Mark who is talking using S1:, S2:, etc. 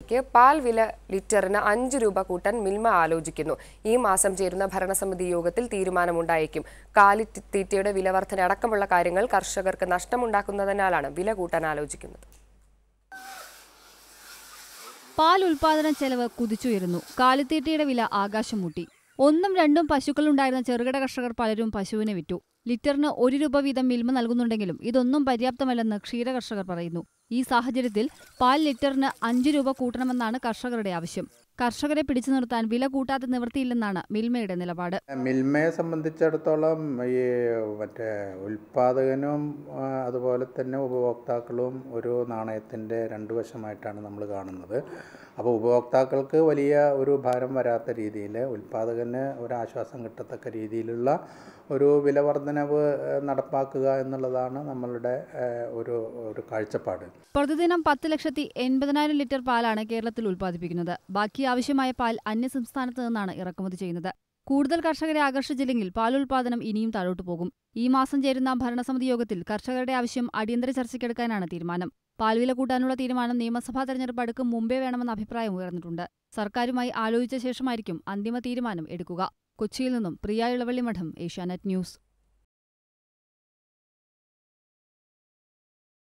S1: രൂപയ്ക്ക് പാൽ വില ലിറ്ററിന് അഞ്ച് രൂപ കൂട്ടാൻ മിൽമ ആലോചിക്കുന്നു ഈ മാസം ചേരുന്ന ഭരണസമിതി യോഗത്തിൽ തീരുമാനമുണ്ടായേക്കും കാലിത്തീറ്റയുടെ വില വർധന അടക്കമുള്ള കാര്യങ്ങൾ കർഷകർക്ക് നഷ്ടമുണ്ടാക്കുന്നതിനാലാണ് വില കൂട്ടാൻ ആലോചിക്കുന്നത്
S2: പാൽ ഉൽപാദന ചെലവ് കുതിച്ചുയരുന്നു കാലിത്തീറ്റയുടെ വില ആകാശം മുട്ടി ഒന്നും രണ്ടും പശുക്കളുണ്ടായിരുന്ന ചെറുകിട കർഷകർ പലരും പശുവിനെ വിറ്റു ലിറ്ററിന് ഒരു രൂപ വീതം മിൽമ നൽകുന്നുണ്ടെങ്കിലും ഇതൊന്നും പര്യാപ്തമല്ലെന്ന് ക്ഷീര കർഷകർ പറയുന്നു ഈ സാഹചര്യത്തിൽ പാൽ ലിറ്ററിന് അഞ്ച് രൂപ കൂട്ടണമെന്നാണ് കർഷകരുടെ ആവശ്യം കർഷകരെ പിടിച്ചു നിർത്താൻ വില കൂട്ടാതെ നിവൃത്തിയില്ലെന്നാണ് മിൽമയുടെ നിലപാട്
S3: മിൽമയെ സംബന്ധിച്ചിടത്തോളം ഈ മറ്റേ ഉൽപാദകനും ആ, അതുപോലെ തന്നെ ഉപഭോക്താക്കളും ഒരു നാണയത്തിൻ്റെ രണ്ട് വശമായിട്ടാണ് നമ്മൾ കാണുന്നത് അപ്പോൾ ഉപഭോക്താക്കൾക്ക് വലിയ ഒരു ഭാരം വരാത്ത രീതിയിൽ ഉൽപാദകന് ഒരു ആശ്വാസം കിട്ടത്തക്ക രീതിയിലുള്ള ഒരു വില വർധനവ് ഏഹ്, നടപ്പാക്കുക എന്നുള്ളതാണ് നമ്മളുടെ ഏഹ്, ഒരു ഒരു കാഴ്ചപ്പാട്
S2: പ്രതിദിനം പത്ത് ലക്ഷത്തി എൺപതിനായിരം ലിറ്റർ പാലാണ് കേരളത്തിൽ ഉൽപ്പാദിപ്പിക്കുന്നത് ബാക്കി ആവശ്യമായ പാൽ അന്യസംസ്ഥാനത്ത് നിന്നാണ് ഇറക്കുമതി ചെയ്യുന്നത് കൂടുതൽ കർഷകരെ ആകർഷിച്ചില്ലെങ്കിൽ പാൽ ഉൽപാദനം ഇനിയും താഴോട്ടു പോകും ഈ മാസം ചേരുന്ന ഭരണസമിതി യോഗത്തിൽ കർഷകരുടെ ആവശ്യം അടിയന്തര ചർച്ചയ്ക്കെടുക്കാനാണ് തീരുമാനം പാൽവില കൂട്ടാനുള്ള തീരുമാനം നിയമസഭാ തെരഞ്ഞെടുപ്പ് അടുക്കും മുമ്പേ വേണമെന്ന അഭിപ്രായം ഉയർന്നിട്ടുണ്ട് സർക്കാരുമായി ആലോചിച്ച ശേഷമായിരിക്കും അന്തിമ തീരുമാനം എടുക്കുക കൊച്ചിയിൽ നിന്നും പ്രിയ ഇളവള്ളി മഠം ഏഷ്യാനെറ്റ് ന്യൂസ്